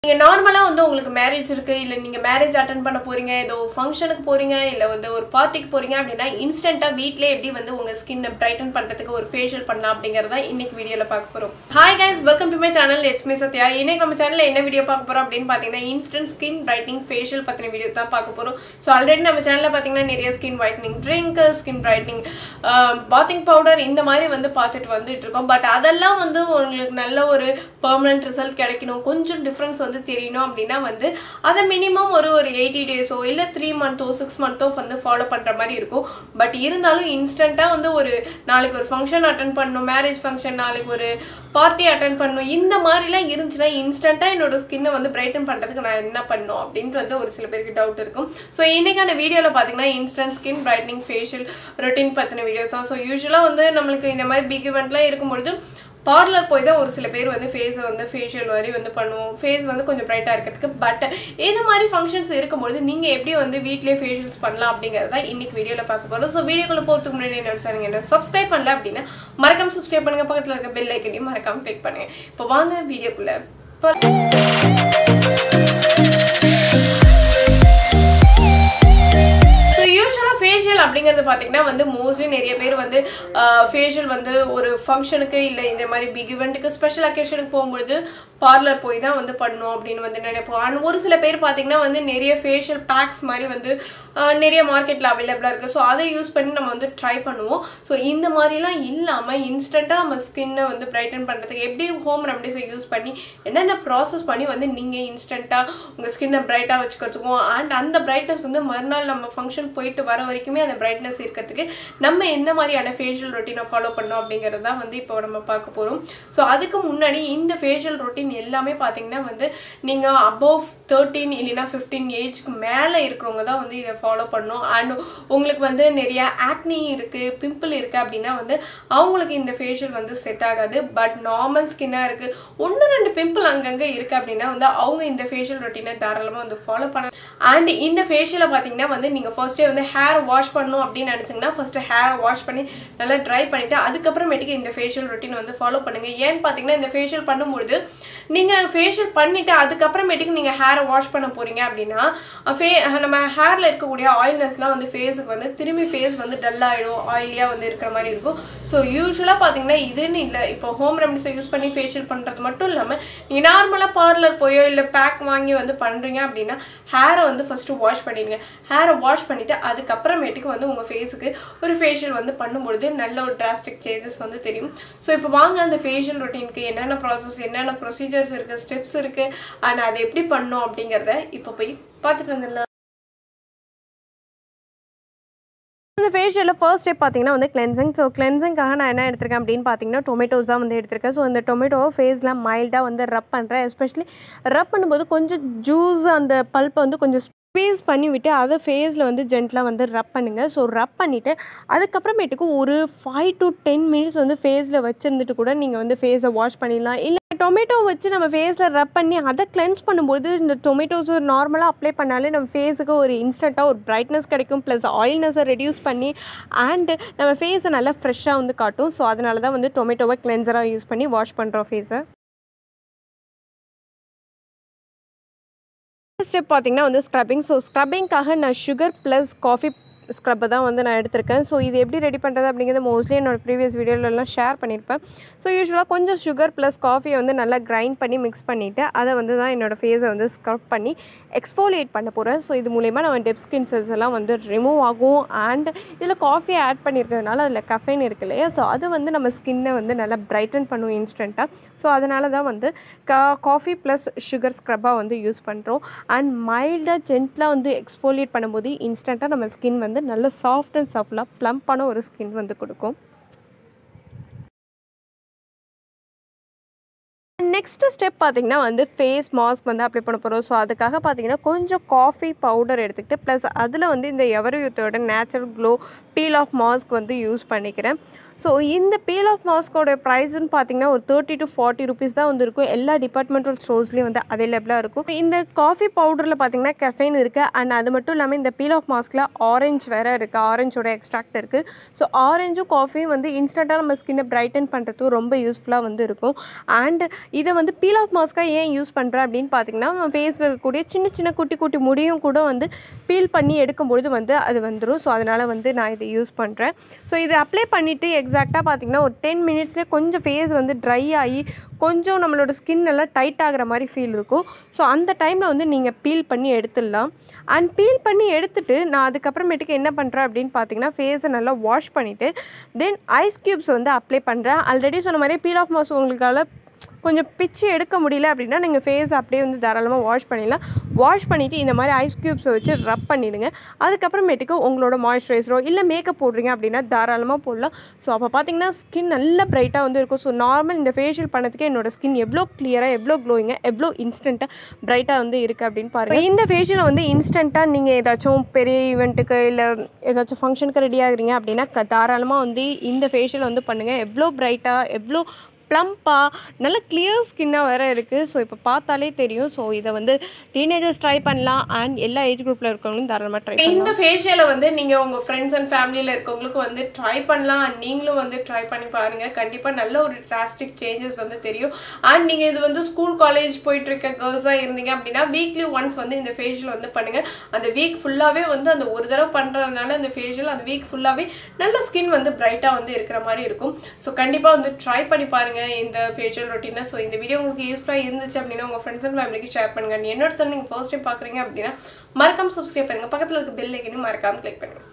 நீங்கள் நார்மலாக வந்து உங்களுக்கு மேரேஜ் இருக்குது இல்லை நீங்கள் மேரேஜ் அட்டன் பண்ண போகிறீங்க ஏதோ ஃபங்க்ஷனுக்கு போகிறீங்க இல்லை வந்து ஒரு பார்ட்டிக்கு போகிறீங்க அப்படின்னா இன்ஸ்டண்ட்டாக வீட்டிலே எப்படி வந்து உங்கள் ஸ்கின்னை பிரைட்டன் பண்ணுறதுக்கு ஒரு ஃபேஷியல் பண்ணலாம் அப்படிங்கிறத இன்னைக்கு வீடியோவில் பார்க்க போகிறோம் hi guys welcome to my channel it's me Sathya இன்னைக்கு நம்ம சேனலில் என்ன வீடியோ பார்க்க போகிறோம் அப்படின்னு பார்த்தீங்கன்னா இன்ஸ்டன்ட் ஸ்கின் பிரைட்னிங் ஃபேஷியல் பற்றின வீடியோ தான் பார்க்க போகிறோம் ஸோ ஆல்ரெடி நம்ம சேனலில் பார்த்தீங்கன்னா நிறைய skin whitening drink skin brightening bathing powder இந்த மாதிரி வந்து பார்த்துட்டு வந்துட்டு இருக்கோம் பட் அதெல்லாம் வந்து உங்களுக்கு நல்ல ஒரு பெர்மனன்ட் ரிசல்ட் கிடைக்கணும் கொஞ்சம் டிஃப்ரென்ஸ் வந்து தெரியணும் அப்படின்னா வந்து அதை மினிமம் ஒரு ஒரு எயிட்டி டேஸோ இல்லை த்ரீ மந்த்தோ சிக்ஸ் மந்த்தோ வந்து ஃபாலோ பண்ணுற மாதிரி இருக்கும் பட் இருந்தாலும் இன்ஸ்டண்ட்டாக வந்து ஒரு நாளைக்கு ஒரு ஃபங்க்ஷன் அட்டன் பண்ணணும் மேரேஜ் ஃபங்க்ஷன் நாளைக்கு ஒரு பார்ட்டி அட்டன் பண்ணணும் இந்த மாதிரிலாம் இருந்துச்சுன்னா இன்ஸ்டண்ட்டாக என்னோட ஸ்கின்னை வந்து பிரைட்டன் பண்ணுறதுக்கு நான் என்ன பண்ணணும் அப்படின்ட்டு வந்து ஒரு சில பேருக்கு டவுட் இருக்கும் ஸோ இன்னைக்கான வீடியோவில் பார்த்தீங்கன்னா instant skin brightening facial routine பற்றின வீடியோஸ் தான் ஸோ யூஸ்வலாக வந்து நம்மளுக்கு இந்த மாதிரி பிக் இவெண்ட்லாம் இருக்கும்பொழுது பார்லர் போய் தான் ஒரு சில பேர் வந்து ஃபேஸை வந்து ஃபேஷியல் மாதிரி வந்து பண்ணுவோம் ஃபேஸ் வந்து கொஞ்சம் பிரைட்டாக இருக்கிறதுக்கு பட் இந்த மாதிரி ஃபங்க்ஷன்ஸ் இருக்கும்பொழுது நீங்கள் எப்படி வந்து வீட்லேயே ஃபேஷியல்ஸ் பண்ணலாம் அப்படிங்கிறத இன்னைக்கு வீடியோவில் பார்க்க போகிறோம் ஸோ வீடியோக்குள்ள போகிறதுக்கு முன்னாடி என்ன சொன்னீங்க என்ன சப்ஸ்கிரைப் பண்ணல அப்படின்னா மறக்காம சப்ஸ்கிரைப் பண்ணுங்க பக்கத்தில் இருக்க பெல் ஐக்கனையும் மறக்காம கிளிக் பண்ணுங்க இப்போ வாங்க வீடியோக்குள்ள ஸோ யூஸ்வலாக ஃபேஷியல் அப்படிங்கிறது பார்த்தீங்கன்னா வந்து மோஸ்ட்லி நிறைய பேர் வந்து ஃபேஷியல் வந்து ஒரு ஃபங்க்ஷனுக்கு இல்லை இந்த மாதிரி பிக் இவெண்ட்டுக்கு ஸ்பெஷல் அக்கேஷனுக்கு போகும்பொழுது பார்லர் போய் தான் வந்து பண்ணணும் அப்படின்னு வந்து நினைப்போம் அண்ட் ஒரு சில பேர் பார்த்தீங்கன்னா வந்து நிறைய ஃபேஷியல் பேக்ஸ் மாதிரி வந்து ஆஹ், நிறைய மார்க்கெட்டில் அவைலபிளாக இருக்குது ஸோ அதை யூஸ் பண்ணி நம்ம வந்து ட்ரை பண்ணுவோம் ஸோ இந்த மாதிரிலாம் இல்லாமல் இன்ஸ்டண்ட்டாக நம்ம ஸ்கின்னை வந்து பிரைட்டன் பண்ணுறதுக்கு எப்படி ஹோம் ரெமடிஸை யூஸ் பண்ணி என்னென்ன ப்ராசஸ் பண்ணி வந்து நீங்கள் இன்ஸ்டண்ட்டாக உங்கள் ஸ்கின்னை பிரைட்டாக வச்சுக்கிறதுக்கும் அண்ட் அந்த பிரைட்னஸ் வந்து மறுநாள் நம்ம ஃபங்க்ஷன் போயிட்டு வர வரைக்குமே அந்த பிரைட்னஸ் இருக்கிறதுக்கு நம்ம எந்த மாதிரியான ஃபேஷியல் ரொட்டீனை ஃபாலோ பண்ணோம் அப்படிங்கிறது தான் வந்து இப்போ நம்ம பார்க்க போகிறோம் ஸோ அதுக்கு முன்னாடி இந்த ஃபேஷியல் ரொட்டீன் எல்லாமே பார்த்தீங்கன்னா வந்து நீங்கள் அபவ் தேர்ட்டீன் இல்லைன்னா ஃபிஃப்டீன் ஏஜ்க்கு மேலே இருக்கிறவங்க தான் வந்து இதை ஃபாலோ பண்ணணும் அண்ட் உங்களுக்கு வந்து நிறைய ஆக்னி இருக்குது பிம்பிள் இருக்குது அப்படின்னா வந்து அவங்களுக்கு இந்த ஃபேஷியல் வந்து செட் ஆகாது பட் நார்மல் ஸ்கின்னாக இருக்குது ஒன்று ரெண்டு பிம்பிள் அங்கங்கே இருக்குது அப்படின்னா வந்து அவங்க இந்த ஃபேஷியல் ரொட்டீனை தாராளமாக வந்து ஃபாலோ பண்ண அண்ட் இந்த ஃபேஷியலை பார்த்தீங்கன்னா வந்து நீங்கள் ஃபர்ஸ்டே வந்து ஹேர் வாஷ் பண்ணணும் அப்படின்னு நினச்சிங்கன்னா ஃபர்ஸ்ட் ஹேர் வாஷ் பண்ணி நல்லா ட்ரை பண்ணிவிட்டு அதுக்கப்புறமேட்டுக்கு இந்த ஃபேஷியல் ரொட்டீன் வந்து ஃபாலோ பண்ணுங்கள் ஏன்னு பார்த்தீங்கன்னா இந்த ஃபேஷியல் பண்ணும்பொழுது நீங்கள் ஃபேஷியல் பண்ணிவிட்டு அதுக்கப்புறமேட்டுக்கு நீங்கள் ஹேரை வாஷ் பண்ண போகிறீங்க அப்படின்னா ஃபே நம்ம ஹேரில் இருக்கக்கூடிய ஆயில்னஸ்லாம் வந்து ஃபேஸுக்கு வந்து திரும்பி ஃபேஸ் வந்து டல் ஆகிடும் ஆயிலியாக வந்து இருக்கிற மாதிரி இருக்கும் ஸோ யூஸ்வலாக பார்த்தீங்கன்னா இதுன்னு இல்லை இப்போ ஹோம் ரெமடிஸை யூஸ் பண்ணி ஃபேஷியல் பண்ணுறது மட்டும் இல்லாமல் நீங்கள் நார்மலாக பார்லர் போயோ இல்லை பேக் வாங்கி வந்து பண்ணுறீங்க அப்படின்னா ஹேரை வந்து ஃபஸ்ட்டு வாஷ் பண்ணிடுங்க ஹேரை வாஷ் பண்ணிவிட்டு அதுக்கப்புறமேட்டுக்கு வந்து உங்கள் ஃபேஸுக்கு ஒரு ஃபேஷியல் வந்து பண்ணும்பொழுது நல்ல ஒரு டிராஸ்டிக் சேஞ்சஸ் வந்து தெரியும் ஸோ இப்போ வாங்க அந்த ஃபேஷியல் ரொட்டீனுக்கு என்னென்ன ப்ராசஸ் என்னென்ன ப்ரொசீஜர்ஸ் இருக்குது ஸ்டெப்ஸ் இருக்குது அண்ட் அதை எப்படி பண்ணணும் அப்படிங்கிறத இப்போ போய் பார்த்துட்டு வந்துடலாம் இந்த ஃபேஷியலில் ஃபர்ஸ்ட் ஸ்டெப் பார்த்தீங்கன்னா வந்து கிளென்சிங் ஸோ கிளென்சிங்காக நான் என்ன எடுத்திருக்கேன் அப்படின்னு பார்த்தீங்கன்னா டொமேட்டோஸ் தான் வந்து எடுத்திருக்கேன் ஸோ இந்த டொமேட்டோவை ஃபேஸில் மைல்டாக வந்து ரப் பண்ணுறேன் எஸ்பெஷலி ரப் பண்ணும்போது கொஞ்சம் ஜூஸ் அந்த பல்ப்பை வந்து கொஞ்சம் ஸ்பேஸ் பண்ணி விட்டு அதை ஃபேஸில் வந்து ஜென்டலாக வந்து ரப் பண்ணுங்கள் ஸோ ரப் பண்ணிவிட்டு அதுக்கப்புறமேட்டுக்கு ஒரு ஃபைவ் டு டென் மினிட்ஸ் வந்து ஃபேஸில் வச்சுருந்துட்டு கூட நீங்கள் வந்து ஃபேஸை வாஷ் பண்ணிடலாம் இல்லை டொமேட்டோ வச்சு நம்ம ஃபேஸில் ரப் பண்ணி அதை கிளென்ஸ் பண்ணும்போது இந்த டொமேட்டோஸ் நார்மலாக அப்ளை பண்ணாலே நம்ம ஃபேஸுக்கு ஒரு இன்ஸ்டண்ட்டாக ஒரு பிரைட்னஸ் கிடைக்கும் ப்ளஸ் ஆயில்னஸை ரெடியூஸ் பண்ணி அண்டு நம்ம ஃபேஸை நல்லா ஃப்ரெஷ்ஷாக வந்து காட்டும் ஸோ அதனால தான் வந்து டொமேட்டோவை கிளென்சராக யூஸ் பண்ணி வாஷ் பண்ணுறோம் ஃபேஸை ஸ்டெப் பார்த்தீங்கன்னா வந்து ஸ்க்ரப்பிங் ஸோ ஸ்க்ரப்பிங்காக நான் சுகர் ப்ளஸ் காஃபி ஸ்க்ரப்பை தான் வந்து நான் எடுத்திருக்கேன் ஸோ இது எப்படி ரெடி பண்ணுறது அப்படிங்கிறது மோஸ்ட்லி என்னோட ப்ரீவியஸ் வீடியோலலாம் ஷேர் பண்ணியிருப்பேன் ஸோ யூஸ்வலாக கொஞ்சம் சுகர் ப்ளஸ் காஃபியை வந்து நல்லா கிரைண்ட் பண்ணி மிக்ஸ் பண்ணிவிட்டு அதை வந்து தான் என்னோடய ஃபேஸை வந்து ஸ்க்ரப் பண்ணி எக்ஸ்ஃபோலியேட் பண்ண போகிறேன் ஸோ இது மூலயமா நம்ம டெப் ஸ்கின் செல்ஸ் எல்லாம் வந்து ரிமூவ் ஆகும் அண்ட் இதில் காஃபி ஆட் பண்ணியிருக்கிறதுனால அதில் கஃபைன் இருக்கு இல்லையா ஸோ அது வந்து நம்ம ஸ்கின்னை வந்து நல்லா பிரைட்டன் பண்ணும் இன்ஸ்டண்ட்டாக ஸோ அதனால தான் வந்து கா காஃபி ப்ளஸ் சுகர் ஸ்க்ரப்பாக வந்து யூஸ் பண்ணுறோம் அண்ட் மைல்டாக ஜென்ட்லாக வந்து எக்ஸ்ஃபோலியேட் பண்ணும்போது இன்ஸ்டண்ட்டாக நம்ம ஸ்கின் வந்து நல்ல சாஃப்ட் அண்ட் சாஃப்டாக ப்ளம்ப்பான ஒரு ஸ்கின் வந்து கொடுக்கும் நெக்ஸ்ட் ஸ்டெப் பார்த்தீங்கன்னா வந்து ஃபேஸ் மாஸ்க் வந்து அப்ளை பண்ண போகிறோம் ஸோ அதுக்காக பார்த்தீங்கன்னா கொஞ்சம் காஃபி பவுடர் எடுத்துக்கிட்டு ப்ளஸ் அதில் வந்து இந்த எவரையுத்தோட natural glow peel off mask வந்து யூஸ் பண்ணிக்கிறேன் ஸோ இந்த பீல் ஆஃப் மாஸ்கோட ப்ரைஸ்னு பார்த்தீங்கன்னா ஒரு தேர்ட்டி டு ஃபார்ட்டி ருபீஸ் தான் வந்து இருக்கும் எல்லா டிபார்ட்மெண்டல் ஸ்டோர்ஸ்லேயும் வந்து அவைலபிளாக இருக்கும் இந்த காஃபி பவுடரில் பார்த்தீங்கன்னா கெஃபைன் இருக்குது அண்ட் அது மட்டும் இல்லாமல் இந்த பீல் ஆஃப் மாஸ்கில் ஆரஞ்சு வேறு இருக்குது ஆரஞ்சோட எக்ஸ்ட்ராக்ட் இருக்குது ஸோ ஆரஞ்சும் காஃபியும் வந்து இன்ஸ்டண்ட்டாக நம்ம ஸ்கின்னை பிரைட்டன் பண்ணுறதுக்கு ரொம்ப யூஸ்ஃபுல்லாக வந்து இருக்கும் அண்ட் இதை வந்து பீல் ஆஃப் மாஸ்க்காக ஏன் யூஸ் பண்ணுறேன் அப்படின்னு பார்த்தீங்கன்னா நம்ம ஃபேஸில் இருக்கக்கூடிய சின்ன சின்ன குட்டி குட்டி முடியும் கூட வந்து பீல் பண்ணி எடுக்கும்பொழுது வந்து அது வந்துடும் ஸோ அதனால் வந்து நான் இதை யூஸ் பண்ணுறேன் ஸோ இதை அப்ளை பண்ணிவிட்டு எக்ஸாக்டாக பார்த்தீங்கன்னா ஒரு டென் மினிட்ஸ்லேயே கொஞ்சம் ஃபேஸ் வந்து ட்ரை ஆகி கொஞ்சம் நம்மளோட ஸ்கின் எல்லாம் டைட் ஆகிற மாதிரி ஃபீல் இருக்கும் ஸோ அந்த டைமில் வந்து நீங்கள் பீல் பண்ணி எடுத்துடலாம் அண்ட் பீல் பண்ணி எடுத்துட்டு நான் அதுக்கப்புறமேட்டுக்கு என்ன பண்ணுறேன் அப்படின்னு பார்த்தீங்கன்னா ஃபேஸை நல்லா வாஷ் பண்ணிவிட்டு தென் ஐஸ் க்யூப்ஸ் வந்து அப்ளை பண்ணுறேன் ஆல்ரெடி சொன்ன மாதிரி பீல் ஆஃப் மாஸ் உங்களுக்கால கொஞ்சம் பிச்சு எடுக்க முடியல அப்படின்னா நீங்கள் ஃபேஸ் அப்படியே வந்து தாராளமாக வாஷ் பண்ணிடலாம் வாஷ் பண்ணிவிட்டு இந்த மாதிரி ஐஸ் க்யூப்ஸை வச்சு ரப் பண்ணிவிடுங்க அதுக்கப்புறமேட்டுக்கு உங்களோட மாய்ஸ்சரைசரோ இல்லை மேக்கப் போடுறீங்க அப்படின்னா தாராளமாக போடலாம் ஸோ அப்போ பார்த்தீங்கன்னா ஸ்கின் நல்ல பிரைட்டாக வந்து இருக்கும் ஸோ நார்மல் இந்த ஃபேஷியல் பண்ணதுக்கே என்னோட ஸ்கின் எவ்வளோ கிளியராக எவ்வளோ க்ளோயிங்காக எவ்வளோ இன்ஸ்டண்ட்டாக பிரைட்டாக வந்து இருக்குது அப்படின்னு பாருங்கள் இந்த ஃபேஷியலை வந்து இன்ஸ்டண்ட்டாக நீங்கள் ஏதாச்சும் பெரிய ஈவெண்ட்டுக்கு இல்லை ஏதாச்சும் ஃபங்க்ஷனுக்கு ரெடி ஆகுறீங்க அப்படின்னா க- தாராளமாக வந்து இந்த ஃபேஷியல் வந்து பண்ணுங்கள் எவ்வளோ பிரைட்டாக எவ்வளோ ப்ளம்ப்பாக நல்ல கிளியர் ஸ்கின்னாக வேறு இருக்குது ஸோ இப்போ பார்த்தாலே தெரியும் ஸோ இதை வந்து டீனேஜர்ஸ் ட்ரை பண்ணலாம் அண்ட் எல்லா ஏஜ் குரூப்பில் இருக்கவங்களும் தாராளமாக ட்ரை இந்த ஃபேஷியலை வந்து நீங்கள் உங்கள் ஃப்ரெண்ட்ஸ் அண்ட் ஃபேமிலியில் இருக்கவங்களுக்கு வந்து ட்ரை பண்ணலாம் அண்ட் நீங்களும் வந்து ட்ரை பண்ணி பாருங்கள் கண்டிப்பாக நல்ல ஒரு டிராஸ்டிக் சேஞ்சஸ் வந்து தெரியும் அண்ட் நீங்கள் இது வந்து ஸ்கூல் காலேஜ் போயிட்டு இருக்க கேர்ள்ஸாக இருந்தீங்க அப்படின்னா வீக்லி ஒன்ஸ் வந்து இந்த ஃபேஷியல் வந்து பண்ணுங்கள் அந்த வீக் ஃபுல்லாகவே வந்து அந்த ஒரு தடவை பண்ணுறதுனால அந்த ஃபேஷியல் அந்த வீக் ஃபுல்லாகவே நல்ல ஸ்கின் வந்து பிரைட்டாக வந்து இருக்கிற மாதிரி இருக்கும் ஸோ கண்டிப்பாக வந்து ட்ரை பண்ணி பாருங்க இந்த ஃபேஷியல் ரொட்டீனை ஸோ இந்த வீடியோ உங்களுக்கு யூஸ்ஃபுல்லாக இருந்துச்சு அப்படின்னா உங்கள் ஃப்ரெண்ட்ஸ் அண்ட் ஃபேமிலிக்கு ஷேர் பண்ணுங்க And என்னோட சேனல் நீங்கள் ஃபர்ஸ்ட் டைம் பார்க்குறீங்க அப்படின்னா மறக்காம சப்ஸ்கிரைப் பண்ணுங்க பக்கத்தில் இருக்க பெல் ஐக்கனையும் மறக்காம கிளிக் பண்ணுங்க